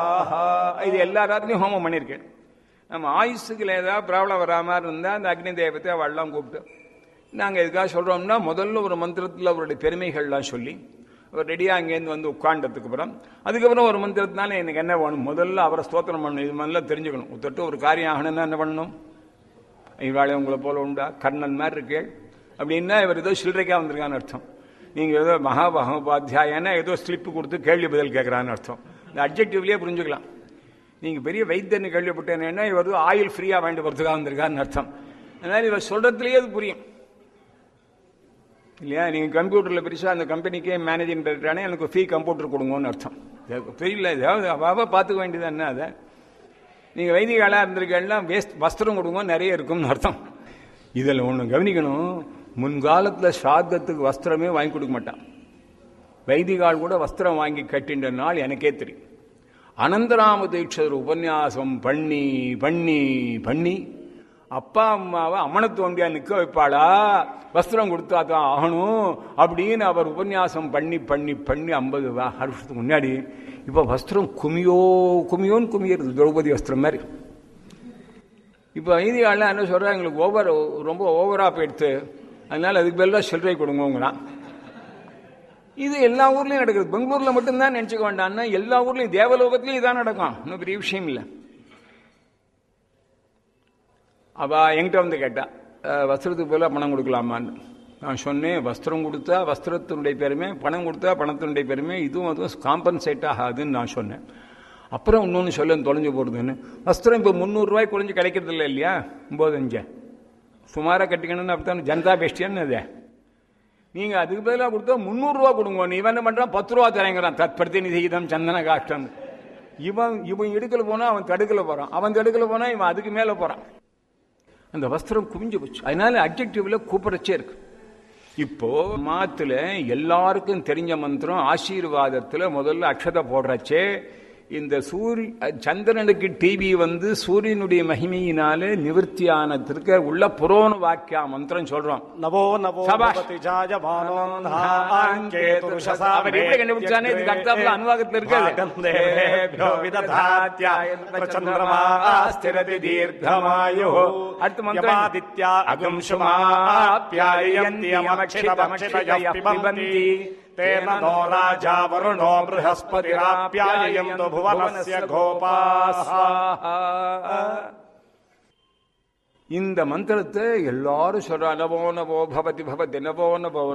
ஆஹா இது எல்லா ராத்திரியும் ஹோமம் பண்ணியிருக்கேன் நம்ம ஆயுசுக்குள்ள ஏதாவது ப்ராப்ளம் வரா மாதிரி இருந்தால் அந்த அக்னி தெய்வத்தை அவள்லாம் கூப்பிட்டு நாங்கள் எதுக்காக சொல்கிறோம்னா முதல்ல ஒரு மந்திரத்தில் அவருடைய பெருமைகள்லாம் சொல்லி அவர் ரெடியாக அங்கேருந்து வந்து உட்காண்டதுக்கு அப்புறம் அதுக்கப்புறம் ஒரு மந்திரத்தினால எனக்கு என்ன வேணும் முதல்ல அவரை ஸ்தோத்திரம் பண்ணணும் இது மாதிரிலாம் தெரிஞ்சுக்கணும் தொட்டு ஒரு காரியம் ஆகணும்னா என்ன பண்ணணும் இவாளை உங்களை போல உண்டா கர்ணன் மாதிரி இருக்கே அப்படின்னா இவர் ஏதோ சில்லறைக்கா வந்திருக்கான்னு அர்த்தம் நீங்கள் ஏதோ மகாபகோபாத்தியாயனா ஏதோ ஸ்லிப்பு கொடுத்து கேள்வி பதில் கேட்குறான்னு அர்த்தம் இந்த அப்ஜெக்டிவ்லேயே புரிஞ்சுக்கலாம் நீங்கள் பெரிய வைத்தியன்னு கேள்விப்பட்டேன்னா இவர் ஆயில் ஃப்ரீயாக வாங்கிட்டு போகிறதுக்காக வந்திருக்கான்னு அர்த்தம் அதனால் இவர் சொல்கிறதுலேயே அது புரியும் இல்லையா நீங்கள் கம்ப்யூட்டரில் பெருசாக அந்த கம்பெனிக்கே மேனேஜிங் டைரக்டரானே எனக்கு ஃபீ கம்ப்யூட்டர் கொடுங்கன்னு அர்த்தம் தெரியல ஏதாவது அவாவ பார்த்துக்க வேண்டியது என்ன அதை நீங்கள் வைதிகாலாக இருந்திருக்கீங்கன்னா வேஸ்ட் வஸ்திரம் கொடுங்க நிறைய இருக்கும்னு அர்த்தம் இதில் ஒன்று கவனிக்கணும் முன்காலத்தில் சாதத்துக்கு வஸ்திரமே வாங்கி கொடுக்க மாட்டான் வைதிகால் கூட வஸ்திரம் வாங்கி கட்டின்ற நாள் எனக்கே தெரியும் அனந்தராம தீட்சர் உபன்யாசம் பண்ணி பண்ணி பண்ணி அப்பா அம்மாவை அம்மனத்து வண்டியா நிற்க வைப்பாளா வஸ்திரம் கொடுத்தா தான் ஆகணும் அப்படின்னு அவர் உபன்யாசம் பண்ணி பண்ணி பண்ணி ஐம்பது வருஷத்துக்கு முன்னாடி இப்போ வஸ்திரம் குமியோ குமியோன்னு குமியிறது திரௌபதி வஸ்திரம் மாதிரி இப்போ ஐதிகாலாம் என்ன சொல்கிறா எங்களுக்கு ஓவர் ரொம்ப ஓவராக போயிடுத்து அதனால அதுக்கு பதிலாக சில்லறை கொடுங்கோங்கிறான் இது எல்லா ஊர்லயும் நடக்குது பெங்களூர்ல மட்டும்தான் நினைச்சுக்க வேண்டாம்னா எல்லா ஊர்லயும் தேவலோகத்திலயும் இதான் நடக்கும் இன்னும் பெரிய விஷயம் இல்லை அவ என்கிட்ட வந்து கேட்டா "அஹ், வஸ்திரத்துக்கு போல பணம் கொடுக்கலாமான்னு நான் சொன்னேன் வஸ்திரம் கொடுத்தா வஸ்திரத்தினுடைய பெருமை பணம் கொடுத்தா பணத்தினுடைய பெருமை இதுவும் அதுவும் காம்பன்சேட் ஆகாதுன்னு நான் சொன்னேன் அப்புறம் இன்னொன்று சொல்ல தொலைஞ்சு போடுதுன்னு வஸ்திரம் இப்போ முந்நூறுரூவாய் குறைஞ்சு கிடைக்கிறது இல்லை இல்லையா ஒம்பது சுமாராக கட்டிக்கணும்னு அப்படி ஜனதா பெஸ்டியான்னு அது நீங்க அதுக்கு பதிலாக கொடுத்தா முந்நூறுரூவா கொடுங்க நீ இவன் என்ன பண்றான் பத்து ரூபா தரேங்கிறான் தற்பிரதிநிதிதம் சந்தன காஷ்டம் இவன் இவன் எடுக்கல போனா அவன் தடுக்கல போறான் அவன் தடுக்கல போனா இவன் அதுக்கு மேல போறான் அந்த வஸ்திரம் குவிஞ்சு போச்சு அதனால அப்ஜெக்டிவ்ல கூப்பிடச்சே இருக்கு இப்போ மாத்துல எல்லாருக்கும் தெரிஞ்ச மந்திரம் ஆசீர்வாதத்துல முதல்ல அக்ஷதை போடுறச்சே இந்த சூரிய சந்திரனுக்கு டிவி வந்து சூரியனுடைய மகிமையினாலே நிவர்த்தியானதற்கு உள்ள புரோண வாக்கியா மந்திரம் சொல்றோம் நவோ நவோ சபாஷ். பவதி ஜாயமானோ அவர் எப்படி கண்டுபிடிச்சானே இதுக்கு அடுத்தாப்புல அனுவாகத்துல இருக்கு சந்திரமாஸ்திரதி தீர்க்கமாயு அடுத்த மந்திரம். யமாதித்யா அகம்சுமாப்யாயந்தியமக்ஷிதமக்ஷிதய பிபந்தி தேன நோ ராஜா வருணோ बृहस्पतिराप्याययन्तु भुवनस्य गोपाः இந்த மந்திரத்தை எல்லாரும் சொல்றா நவோ நவோ பவதி பவதி நவோ நவோ